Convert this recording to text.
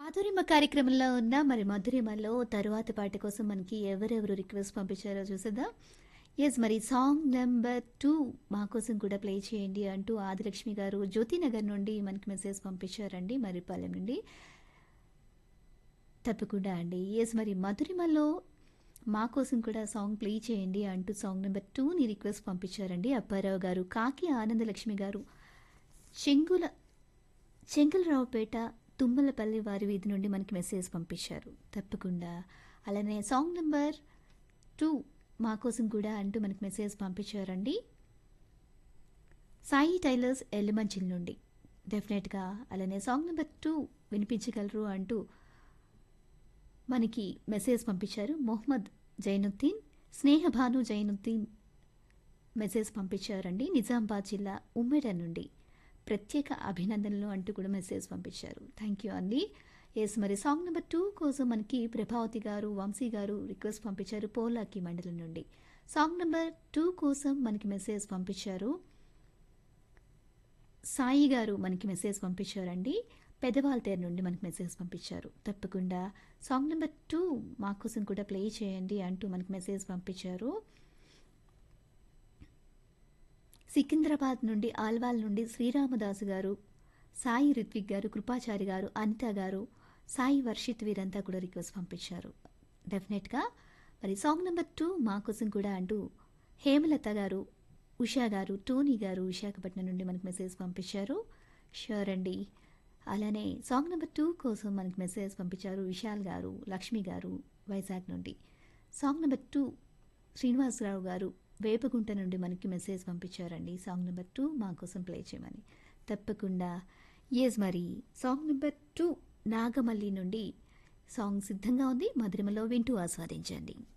మధురిమ కార్యక్రమంలో ఉన్న మరి మధురిమలో తరువాత పాట కోసం మనకి ఎవరెవరు రిక్వెస్ట్ పంపించారో చూసేద్దాం ఎస్ మరి సాంగ్ నెంబర్ టూ మా కోసం కూడా ప్లే చేయండి అంటూ ఆదిలక్ష్మి గారు జ్యోతినగర్ నుండి మనకి మెసేజ్ పంపించారండి మరిపాలెం నుండి తప్పకుండా అండి ఎస్ మరి మధురిమలో మా కోసం కూడా సాంగ్ ప్లే చేయండి అంటూ సాంగ్ నెంబర్ టూని రిక్వెస్ట్ పంపించారండి అప్పారావు గారు కాకి ఆనందలక్ష్మి గారు చెంగుల చెంగలరావుపేట తుమ్మలపల్లి వారి వీధి నుండి మనకి మెసేజ్ పంపించారు తప్పకుండా అలానే సాంగ్ నెంబర్ టూ మా కోసం కూడా అంటూ మనకి మెసేజ్ పంపించారండి సాయి టైలర్స్ ఎల్లిమంచిల్ నుండి డెఫినెట్గా అలానే సాంగ్ నెంబర్ టూ వినిపించగలరు అంటూ మనకి మెసేజ్ పంపించారు మొహమ్మద్ జైనుద్దీన్ స్నేహభాను జైనుద్దీన్ మెసేజ్ పంపించారండి నిజామాబాద్ జిల్లా ఉమ్మేడ నుండి ప్రత్యేక అభినందనలు అంటూ కూడా మెసేజ్ పంపించారు థ్యాంక్ యూ అండి ఎస్ మరి సాంగ్ నెంబర్ టూ కోసం మనకి ప్రభావతి గారు వంశీ గారు రిక్వెస్ట్ పంపించారు పోలాకి మండలం నుండి సాంగ్ నెంబర్ టూ కోసం మనకి మెసేజ్ పంపించారు సాయి గారు మనకి మెసేజ్ పంపించారండి పెదవాల్తేరు నుండి మనకి మెసేజ్ పంపించారు తప్పకుండా సాంగ్ నెంబర్ టూ మా కోసం కూడా ప్లే చేయండి అంటూ మనకి మెసేజ్ పంపించారు సికింద్రాబాద్ నుండి ఆల్వాల్ నుండి శ్రీరామదాసు గారు సాయి రిత్విక్ గారు కృపాచారి గారు అనిత గారు సాయి వర్షిత్ వీరంతా కూడా రిక్వెస్ట్ పంపించారు డెఫినెట్గా మరి సాంగ్ నెంబర్ టూ మా కోసం కూడా అంటూ హేమలత గారు ఉషా గారు టోనీ గారు విశాఖపట్నం నుండి మనకు మెసేజ్ పంపించారు షూర్ అండి అలానే సాంగ్ నెంబర్ టూ కోసం మనకి మెసేజ్ పంపించారు విశాల్ గారు లక్ష్మి గారు వైజాగ్ నుండి సాంగ్ నెంబర్ టూ శ్రీనివాసరావు గారు వేపగుంట నుండి మనకి మెసేజ్ పంపించారండి సాంగ్ నెంబర్ టూ మా కోసం ప్లే చేయమని తప్పకుండా ఎస్ మరి సాంగ్ నెంబర్ టూ నాగమల్లి నుండి సాంగ్ సిద్ధంగా ఉంది మధురిమలో వింటూ ఆస్వాదించండి